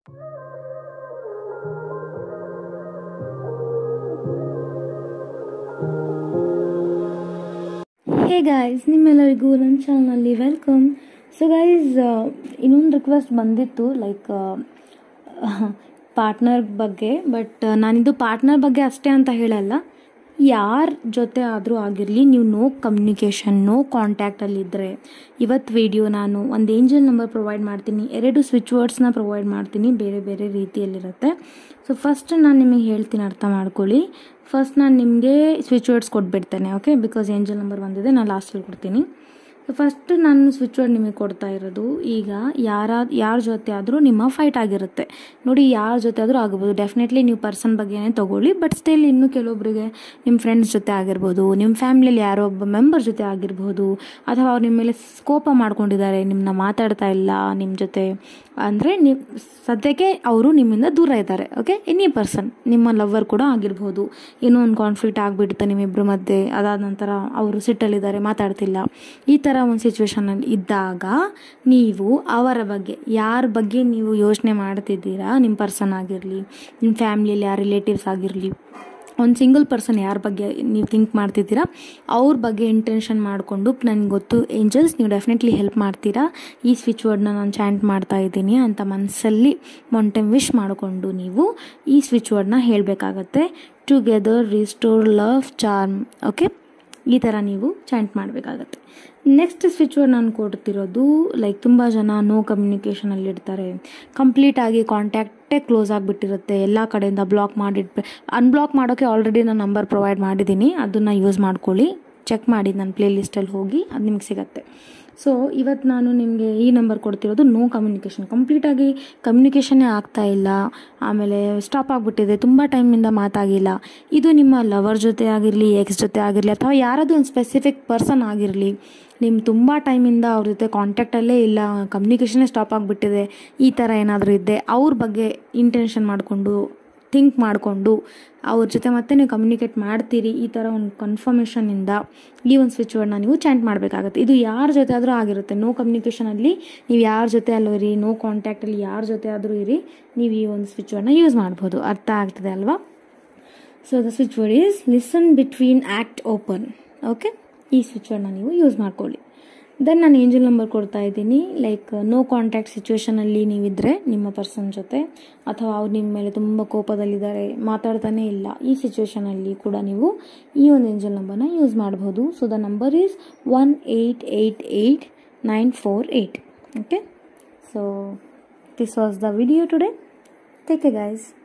hey guys ನಿಮ್ಮೆಲ್ಲರಿಗೂ ನನ್ನ ಚಾನಲ್ನಲ್ಲಿ ವೆಲ್ಕಮ್ ಸೊ ಗೈಸ್ ಇನ್ನೊಂದು ರಿಕ್ವೆಸ್ಟ್ ಬಂದಿತ್ತು ಲೈಕ್ ಪಾರ್ಟ್ನರ್ ಬಗ್ಗೆ ಬಟ್ ನಾನಿದು ಪಾರ್ಟ್ನರ್ ಬಗ್ಗೆ ಅಷ್ಟೇ ಅಂತ ಹೇಳಲ್ಲ ಯಾರ ಜೊತೆ ಆದರೂ ಆಗಿರಲಿ ನೀವು ನೋ ಕಮ್ಯುನಿಕೇಷನ್ ನೋ ಕಾಂಟ್ಯಾಕ್ಟಲ್ಲಿದ್ದರೆ ಇವತ್ತು ವಿಡಿಯೋ ನಾನು ಒಂದು ಏಂಜಲ್ ನಂಬರ್ ಪ್ರೊವೈಡ್ ಮಾಡ್ತೀನಿ ಎರಡು ಸ್ವಿಚ್ ವರ್ಡ್ಸ್ನ ಪ್ರೊವೈಡ್ ಮಾಡ್ತೀನಿ ಬೇರೆ ಬೇರೆ ರೀತಿಯಲ್ಲಿರುತ್ತೆ ಸೊ ಫಸ್ಟ್ ನಾನು ನಿಮಗೆ ಹೇಳ್ತೀನಿ ಅರ್ಥ ಮಾಡ್ಕೊಳ್ಳಿ ಫಸ್ಟ್ ನಾನು ನಿಮಗೆ ಸ್ವಿಚ್ ವರ್ಡ್ಸ್ ಕೊಟ್ಬಿಡ್ತೇನೆ ಓಕೆ ಬಿಕಾಸ್ ಏಂಜಲ್ ನಂಬರ್ ಬಂದಿದೆ ನಾನು ಲಾಸ್ಟಲ್ಲಿ ಕೊಡ್ತೀನಿ ಸೊ ಫಸ್ಟ್ ನಾನು ಸ್ವಿಚ್ ವರ್ಡ್ ನಿಮಗೆ ಕೊಡ್ತಾ ಇರೋದು ಈಗ ಯಾರ ಯಾರ ಜೊತೆ ಆದರೂ ನಿಮ್ಮ ಫೈಟ್ ಆಗಿರುತ್ತೆ ನೋಡಿ ಯಾರ ಜೊತೆ ಆದರೂ ಆಗ್ಬೋದು ಡೆಫಿನೆಟ್ಲಿ ನೀವು ಪರ್ಸನ್ ಬಗ್ಗೆನೇ ತೊಗೊಳ್ಳಿ ಬಟ್ ಸ್ಟಿಲ್ ಇನ್ನೂ ಕೆಲವೊಬ್ಬರಿಗೆ ನಿಮ್ಮ ಫ್ರೆಂಡ್ಸ್ ಜೊತೆ ಆಗಿರ್ಬೋದು ನಿಮ್ಮ ಫ್ಯಾಮಿಲಿಯಲ್ಲಿ ಯಾರೋ ಒಬ್ಬ ಮೆಂಬರ್ ಜೊತೆ ಆಗಿರ್ಬೋದು ಅಥವಾ ಅವ್ರು ನಿಮ್ಮ ಮೇಲೆ ಕೋಪ ಮಾಡ್ಕೊಂಡಿದ್ದಾರೆ ನಿಮ್ಮನ್ನ ಮಾತಾಡ್ತಾ ಇಲ್ಲ ನಿಮ್ಮ ಜೊತೆ ಅಂದರೆ ನೀವು ಸದ್ಯಕ್ಕೆ ಅವರು ನಿಮ್ಮಿಂದ ದೂರ ಇದ್ದಾರೆ ಓಕೆ ಎನಿ ಪರ್ಸನ್ ನಿಮ್ಮ ಲವ್ವರ್ ಕೂಡ ಆಗಿರ್ಬೋದು ಏನೋ ಒಂದು ಕಾನ್ಫ್ಲಿಕ್ಟ್ ಆಗಿಬಿಡುತ್ತೆ ನಿಮ್ಮಿಬ್ಬರ ಮಧ್ಯೆ ಅದಾದ ನಂತರ ಅವರು ಸಿಟ್ಟಲ್ಲಿದ್ದಾರೆ ಮಾತಾಡ್ತಿಲ್ಲ ಈ ಥರ ಒಂದು ಸಿಚುವೇಶನಲ್ಲಿ ಇದ್ದಾಗ ನೀವು ಅವರ ಬಗ್ಗೆ ಯಾರ ಬಗ್ಗೆ ನೀವು ಯೋಚನೆ ಮಾಡ್ತಿದ್ದೀರಾ ನಿಮ್ಮ ಪರ್ಸನ್ ಆಗಿರಲಿ ನಿಮ್ಮ ಫ್ಯಾಮ್ಲಿಯಲ್ಲಿ ಯಾರು ರಿಲೇಟಿವ್ಸ್ ಆಗಿರಲಿ ಒಂದು ಸಿಂಗಲ್ ಪರ್ಸನ್ ಯಾರ ಬಗ್ಗೆ ನೀವು ಥಿಂಕ್ ಮಾಡ್ತಿದ್ದೀರಾ ಅವ್ರ ಬಗ್ಗೆ ಇಂಟೆನ್ಷನ್ ಮಾಡಿಕೊಂಡು ನನಗೆ ಗೊತ್ತು ಏಂಜಲ್ಸ್ ನೀವು ಡೆಫಿನೆಟ್ಲಿ ಹೆಲ್ಪ್ ಮಾಡ್ತೀರಾ ಈ ಸ್ವಿಚ್ ವರ್ಡ್ನ ನಾನು ಚಾಂಟ್ ಮಾಡ್ತಾ ಇದ್ದೀನಿ ಅಂತ ಮನಸ್ಸಲ್ಲಿ ಒನ್ ಟೈಮ್ ವಿಶ್ ಮಾಡಿಕೊಂಡು ನೀವು ಈ ಸ್ವಿಚ್ ವರ್ಡ್ನ ಹೇಳಬೇಕಾಗತ್ತೆ together restore love charm okay ಈ ಥರ ನೀವು ಚಾಂಟ್ ಮಾಡಬೇಕಾಗತ್ತೆ ನೆಕ್ಸ್ಟ್ ಸ್ವಿಚ್ ವರ್ಡ್ ನಾನು ಕೊಡ್ತಿರೋದು ಲೈಕ್ ತುಂಬ ಜನ ನೋ ಕಮ್ಯುನಿಕೇಷನಲ್ಲಿ ಇರ್ತಾರೆ ಕಂಪ್ಲೀಟಾಗಿ ಕಾಂಟ್ಯಾಕ್ಟೇ ಕ್ಲೋಸ್ ಆಗಿಬಿಟ್ಟಿರುತ್ತೆ ಎಲ್ಲ ಕಡೆಯಿಂದ ಬ್ಲಾಕ್ ಮಾಡಿಟ್ಬಿ ಅನ್ಬ್ಲಾಕ್ ಮಾಡೋಕ್ಕೆ ಆಲ್ರೆಡಿ ನಾನು ನಂಬರ್ ಪ್ರೊವೈಡ್ ಮಾಡಿದ್ದೀನಿ ಅದನ್ನು ಯೂಸ್ ಮಾಡ್ಕೊಳ್ಳಿ ಚೆಕ್ ಮಾಡಿ ನನ್ನ ಪ್ಲೇ ಲಿಸ್ಟಲ್ಲಿ ಹೋಗಿ ಅದು ನಿಮ್ಗೆ ಸಿಗತ್ತೆ ಸೊ ಇವತ್ತು ನಾನು ನಿಮಗೆ ಈ ನಂಬರ್ ಕೊಡ್ತಿರೋದು ನೋ ಕಮ್ಯುನಿಕೇಷನ್ ಕಂಪ್ಲೀಟಾಗಿ ಕಮ್ಯುನಿಕೇಷನ್ನೇ ಆಗ್ತಾ ಇಲ್ಲ ಆಮೇಲೆ ಸ್ಟಾಪ್ ಆಗಿಬಿಟ್ಟಿದೆ ತುಂಬ ಟೈಮಿಂದ ಮಾತಾಗಿಲ್ಲ ಇದು ನಿಮ್ಮ ಲವರ್ ಜೊತೆ ಆಗಿರಲಿ ಎಕ್ಸ್ ಜೊತೆ ಆಗಿರಲಿ ಅಥವಾ ಯಾರಾದರೂ ಒಂದು ಸ್ಪೆಸಿಫಿಕ್ ಪರ್ಸನ್ ಆಗಿರಲಿ ನಿಮ್ಮ ತುಂಬ ಟೈಮಿಂದ ಅವ್ರ ಜೊತೆ ಕಾಂಟ್ಯಾಕ್ಟಲ್ಲೇ ಇಲ್ಲ ಕಮ್ಯುನಿಕೇಷನ್ನೇ ಸ್ಟಾಪ್ ಆಗಿಬಿಟ್ಟಿದೆ ಈ ಥರ ಏನಾದರೂ ಇದ್ದೆ ಅವ್ರ ಬಗ್ಗೆ ಇಂಟೆನ್ಷನ್ ಮಾಡಿಕೊಂಡು ಥಿಂಕ್ ಮಾಡಿಕೊಂಡು ಅವ್ರ ಜೊತೆ ಮತ್ತೆ ನೀವು ಕಮ್ಯುನಿಕೇಟ್ ಮಾಡ್ತೀರಿ ಈ ಥರ ಒಂದು ಕನ್ಫರ್ಮೇಷನಿಂದ ಈ ಒಂದು ಸ್ವಿಚ್ ವರ್ಡ್ನ ನೀವು ಚಾಂಟ್ ಮಾಡಬೇಕಾಗುತ್ತೆ ಇದು ಯಾರ ಜೊತೆ ಆದರೂ ಆಗಿರುತ್ತೆ ನೋ ಕಮ್ಯುನಿಕೇಷನಲ್ಲಿ ನೀವು ಯಾರ ಜೊತೆ ಅಲ್ಲೂ ಇರಿ ನೋ ಕಾಂಟ್ಯಾಕ್ಟಲ್ಲಿ ಯಾರ ಜೊತೆ ಆದರೂ ಇರಿ ನೀವು ಈ ಒಂದು ಸ್ವಿಚ್ ವರ್ಡ್ನ ಯೂಸ್ ಮಾಡ್ಬೋದು ಅರ್ಥ ಆಗ್ತದೆ ಅಲ್ವಾ so the switch word is listen between act open okay ಈ ಸ್ವಿಚ್ ವರ್ಡ್ನ ನೀವು ಯೂಸ್ ಮಾಡ್ಕೊಳ್ಳಿ ದೆನ್ ನಾನು ಏಂಜಲ್ ನಂಬರ್ ಕೊಡ್ತಾ ಇದ್ದೀನಿ ಲೈಕ್ ನೋ ಕಾಂಟ್ಯಾಕ್ಟ್ ಸಿಚುವೇಷನಲ್ಲಿ ನೀವಿದ್ದರೆ ನಿಮ್ಮ ಪರ್ಸನ್ ಜೊತೆ ಅಥವಾ ಅವ್ರು ನಿಮ್ಮ ಮೇಲೆ ತುಂಬ ಕೋಪದಲ್ಲಿದ್ದಾರೆ ಮಾತಾಡ್ತಾನೆ ಇಲ್ಲ ಈ ಸಿಚುವೇಷನಲ್ಲಿ ಕೂಡ ನೀವು ಈ ಒಂದು ಏಂಜಲ್ ನಂಬರ್ನ ಯೂಸ್ ಮಾಡ್ಬೋದು so the number is one eight eight eight nine four eight okay so this was the video today take a guys